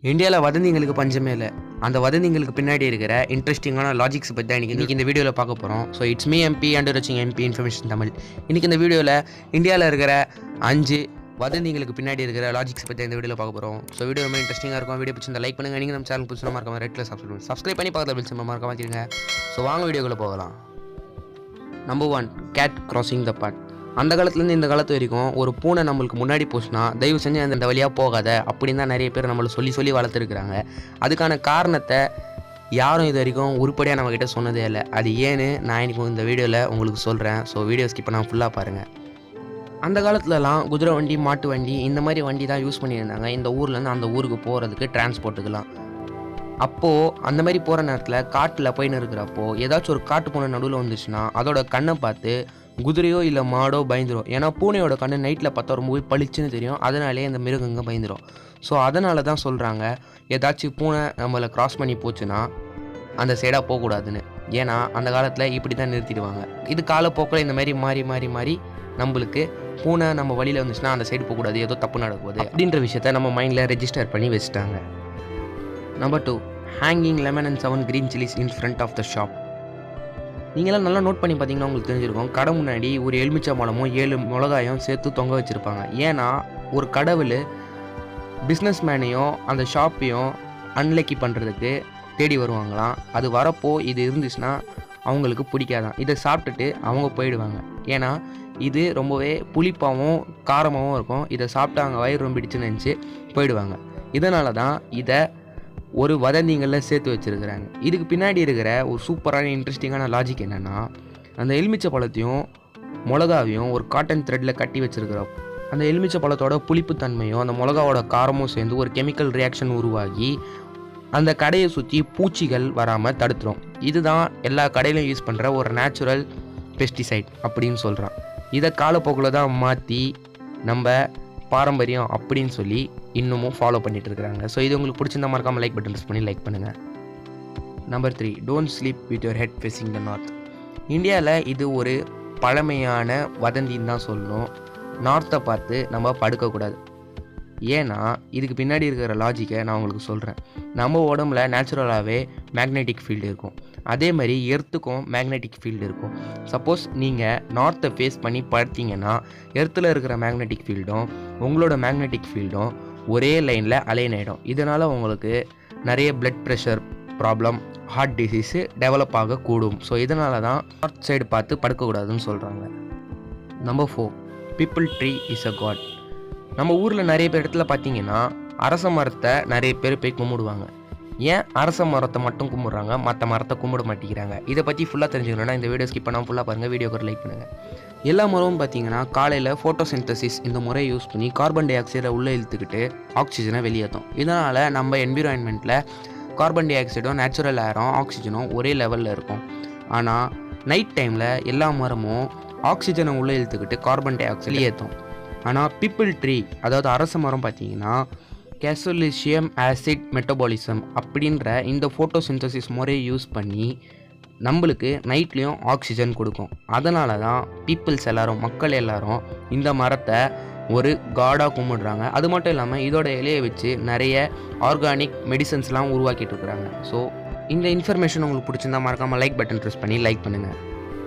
இந்தியாவில் வதந்திங்களுக்கு பஞ்சமே இல்லை அந்த வதந்திங்களுக்கு பின்னாடி இருக்கிற இன்ட்ரெஸ்டிங்கான லாஜிக்ஸ் பற்றி தான் இன்றைக்கி இந்த வீடியோவில் பார்க்க போகிறோம் so it's me MP and reaching MP information Tamil இன்றைக்கி இந்த வீடியோவில் இந்தியாவில் இருக்கிற அஞ்சு வதந்திங்களுக்கு பின்னாடி இருக்கிற லாஜிக்ஸ் பற்றி இந்த வீடியோவில் பார்க்க போகிறோம் ஸோ வீடியோ ரொம்ப இன்ட்ரெஸ்டிங்காக இருக்கும் வீடியோ பிடிச்சிருந்தா லைக் பண்ணுங்கள் நீங்கள் நம்ம சேனல் புதுசாக மறக்காம ரெட்டில் சப்ஸ்கிரைப் பண்ணுங்க சப்ஸ்கிரைப் பண்ணி பக்கத்தில் பிடிச்சி மறக்காம வச்சுருங்க ஸோ வாங்க வீடியோக்குள்ளே போகலாம் number one cat crossing the path அந்த காலத்துலேருந்து இந்த காலத்து வரைக்கும் ஒரு பூனை நம்மளுக்கு முன்னாடி போச்சுன்னா தயவு செஞ்சு அந்த இந்த வழியாக போகாத அப்படின்னு தான் நிறைய பேர் நம்மளை சொல்லி சொல்லி வளர்த்துருக்குறாங்க அதுக்கான காரணத்தை யாரும் இது வரைக்கும் உருப்படியாக நம்மக்கிட்ட சொன்னதே இல்லை அது ஏன்னு நான் இன்னைக்கு இந்த வீடியோவில் உங்களுக்கு சொல்கிறேன் ஸோ வீடியோ ஸ்கிப் பண்ணால் ஃபுல்லாக பாருங்கள் அந்த காலத்துலலாம் குதிரை வண்டி மாட்டு வண்டி இந்த மாதிரி வண்டி தான் யூஸ் பண்ணியிருந்தாங்க இந்த ஊர்லேருந்து அந்த ஊருக்கு போகிறதுக்கு டிரான்ஸ்போர்ட்டுக்கெலாம் அப்போது அந்த மாதிரி போகிற நேரத்தில் காட்டில் போயின்னு இருக்கிறப்போ ஏதாச்சும் ஒரு காட்டு பூனை நடுவில் வந்துச்சுன்னா அதோட கண்ணை பார்த்து குதிரையோ இல்லை மாடோ பயந்துரும் ஏன்னா பூனையோட கண்ணு நைட்டில் பார்த்தா ரொம்பவே பளிச்சுன்னு தெரியும் அதனாலே அந்த மிருகங்க பயந்துரும் ஸோ அதனால தான் சொல்கிறாங்க ஏதாச்சும் பூனை நம்மளை கிராஸ் பண்ணி போச்சுன்னா அந்த சைடாக போகக்கூடாதுன்னு ஏன்னா அந்த காலத்தில் இப்படி தான் நிறுத்திடுவாங்க இது காலப்போக்கில் இந்த மாதிரி மாறி மாறி மாறி நம்மளுக்கு பூனை நம்ம வழியில் வந்துச்சுன்னா அந்த சைடு போகக்கூடாது ஏதோ தப்பு நடக்குது அப்படின்ற விஷயத்த நம்ம மைண்டில் ரெஜிஸ்டர் பண்ணி வச்சுட்டாங்க number two hanging lemon and seven green chillies in front of the shop நீங்களாம் நல்லா நோட் பண்ணி பார்த்தீங்கன்னா உங்களுக்கு தெரிஞ்சிருக்கும் கடை முன்னாடி ஒரு எலுமிச்சை பழமும் ஏழு மிளகாயும் சேர்த்து தொங்க வச்சுருப்பாங்க ஏன்னா ஒரு கடவுள் பிஸ்னஸ் மேனையும் அந்த ஷாப்பையும் அன்லக்கி பண்ணுறதுக்கு தேடி வருவாங்களாம் அது வரப்போ இது இருந்துச்சுன்னா அவங்களுக்கு பிடிக்காதான் இதை சாப்பிட்டுட்டு அவங்க போயிடுவாங்க ஏன்னா இது ரொம்பவே புளிப்பாகவும் காரமாகவும் இருக்கும் இதை சாப்பிட்டு அவங்க வயிறு ரொம்பிடுச்சுன்னு நினச்சி போயிடுவாங்க இதனால தான் இதை ஒரு வதந்திங்களில் சேர்த்து வச்சுருக்கிறாங்க இதுக்கு பின்னாடி இருக்கிற ஒரு சூப்பரான இன்ட்ரெஸ்டிங்கான லாஜிக் என்னென்னா அந்த எலுமிச்சை பழத்தையும் மிளகாவையும் ஒரு காட்டன் த்ரெட்டில் கட்டி வச்சுருக்கிறோம் அந்த எலுமிச்சை பழத்தோட புளிப்புத்தன்மையும் அந்த மிளகாவோட காரமும் சேர்ந்து ஒரு கெமிக்கல் ரியாக்ஷன் உருவாகி அந்த கடையை சுற்றி பூச்சிகள் வராமல் தடுத்துரும் இதுதான் எல்லா கடையிலும் யூஸ் பண்ணுற ஒரு நேச்சுரல் பெஸ்டிசைட் அப்படின்னு சொல்கிறான் இதை காலப்போக்கில் தான் மாற்றி நம்ம பாரம்பரியம் அப்படின்னு சொல்லி இன்னமும் ஃபாலோ பண்ணிட்டு இருக்கிறாங்க ஸோ இது உங்களுக்கு பிடிச்சிருந்தா மறக்காமல் லைக் பட்டன் ப்ரெஸ் பண்ணி லைக் பண்ணுங்கள் number three don't sleep with your head facing the north இந்தியாவில் இது ஒரு பழமையான வதந்தின்னு தான் சொல்லணும் நார்த்தை பார்த்து நம்ம படுக்கக்கூடாது ஏன்னா இதுக்கு பின்னாடி இருக்கிற லாஜிக்கை நான் உங்களுக்கு சொல்கிறேன் நம்ம உடம்புல நேச்சுரலாகவே மேக்னெட்டிக் ஃபீல்டு இருக்கும் அதே மாதிரி எர்த்துக்கும் மேக்னெட்டிக் ஃபீல்டு இருக்கும் சப்போஸ் நீங்கள் நார்த்தை ஃபேஸ் பண்ணி படுத்தீங்கன்னா எர்த்தில் இருக்கிற மேக்னெட்டிக் ஃபீல்டும் உங்களோட மேக்னெட்டிக் ஃபீல்டும் ஒரே லைனில் அலைன் ஆகிடும் இதனால் உங்களுக்கு நிறைய blood pressure problem heart disease develop ஆகக்கூடும் ஸோ இதனால தான் நார்த் சைடு பார்த்து படுக்கக்கூடாதுன்னு சொல்கிறாங்க number four peepal tree is a god நம்ம ஊரில் நிறைய பேர் இடத்துல பார்த்தீங்கன்னா அரச மரத்தை நிறைய பேர் போய் கும்பிடுவாங்க ஏன் அரச மரத்தை மட்டும் கும்பிட்றாங்க மற்ற மரத்தை கும்பிட மாட்டேங்கிறாங்க இதை பற்றி ஃபுல்லாக தெரிஞ்சுக்கணும்னா இந்த வீடியோ ஸ்கிப் பண்ணாமல் ஃபுல்லாக பாருங்கள் வீடியோக்கு லைக் பண்ணுங்கள் எல்லா மரமும் பார்த்தீங்கன்னா காலையில் ஃபோட்டோசிந்தசிஸ் இந்த முறையை யூஸ் பண்ணி கார்பன் டை ஆக்சைடை உள்ளே இழுத்துக்கிட்டு ஆக்சிஜனை வெளியேற்றும் இதனால் நம்ம என்விரான்மெண்ட்டில் கார்பன் டை ஆக்சைடும் நேச்சுரல் ஏரும் ஆக்சிஜனும் ஒரே லெவலில் இருக்கும் ஆனால் நைட் டைமில் எல்லா மரமும் ஆக்சிஜனை உள்ளே இழுத்துக்கிட்டு கார்பன் டை ஆக்சைடு வெளியேற்றும் ஆனால் பீப்பிள் ட்ரீ அதாவது அரச மரம் பார்த்தீங்கன்னா கேசோலிஷியம் ஆசிட் மெட்டபாலிசம் அப்படின்ற இந்த ஃபோட்டோசிந்தசிஸ் முறையை யூஸ் பண்ணி நம்மளுக்கு நைட்லேயும் ஆக்சிஜன் கொடுக்கும் அதனால தான் பீப்புள்ஸ் எல்லாரும் மக்கள் எல்லாரும் இந்த மரத்தை ஒரு காடாக கும்பிடுறாங்க அது மட்டும் இல்லாமல் இதோட இலையை வச்சு நிறைய ஆர்கானிக் மெடிசன்ஸ்லாம் உருவாக்கிட்டு இருக்கிறாங்க ஸோ இந்த இன்ஃபர்மேஷன் உங்களுக்கு பிடிச்சிருந்தா மறக்காமல் லைக் பட்டன் ப்ரெஸ் பண்ணி லைக் பண்ணுங்கள்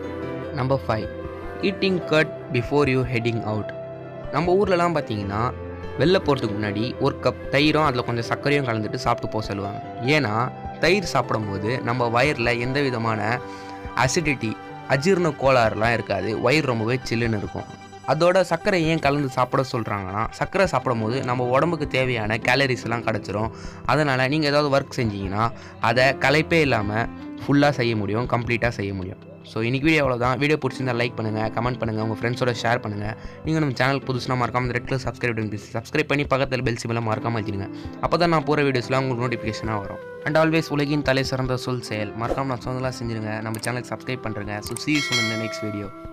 number five eating curd before you heading out நம்ம ஊர்லலாம் பார்த்தீங்கன்னா வெளில போகிறதுக்கு முன்னாடி ஒரு கப் தயிரும் அதில் கொஞ்சம் சர்க்கரையும் கலந்துட்டு சாப்பிட்டு போக சொல்லுவாங்க ஏன்னா தயிர் சாப்பிடும்போது நம்ம வயரில் எந்த விதமான அசிடிட்டி அஜீர்ண கோளாறுலாம் இருக்காது வயிறு ரொம்பவே சில்லுன்னு இருக்கும் அதோட சர்க்கரை ஏன் கலந்து சாப்பிட சொல்கிறாங்கன்னா சர்க்கரை சாப்பிடும்போது நம்ம உடம்புக்கு தேவையான கேலரிஸ் எல்லாம் கிடச்சிரும் அதனால் நீங்கள் ஏதாவது ஒர்க் செஞ்சீங்கன்னா அதை களைப்பே இல்லாமல் ஃபுல்லாக செய்ய முடியும் கம்ப்ளீட்டாக செய்ய முடியும் ஸோ இன்றைக்கி வீடியோ அவ்வளோதான் வீடியோ பிடிச்சிருந்தா லைக் பண்ணுங்கள் கமெண்ட் பண்ணுங்கள் உங்கள் ஃப்ரெண்ட்ஸோட ஷேர் பண்ணுங்கள் நீங்கள் நம்ம சேனல் புதுசுனா மறக்காம ரெட் கலர் சப்ஸ்கிரைப் பண்ணி சப்ஸ்கிரைப் பண்ணி பக்கத்தில் பெல் சிமெல்லாம் மறக்காம வச்சுருங்க அப்போ தான் நான் போகிற வீடியோஸ்லாம் உங்களுக்கு நோட்டிஃபிகேஷனாக வரும் அண்ட் ஆல்வேஸ் உலகின் தலை சிறந்த சொல் செயல் மறக்காம நான் சொன்னதெல்லாம் செஞ்சுருங்க நம்ம சேனலுக்கு சப்ஸ்கிரைப் பண்ணுறேங்க ஸோ சீ சொன்ன நெக்ஸ்ட் வீடியோ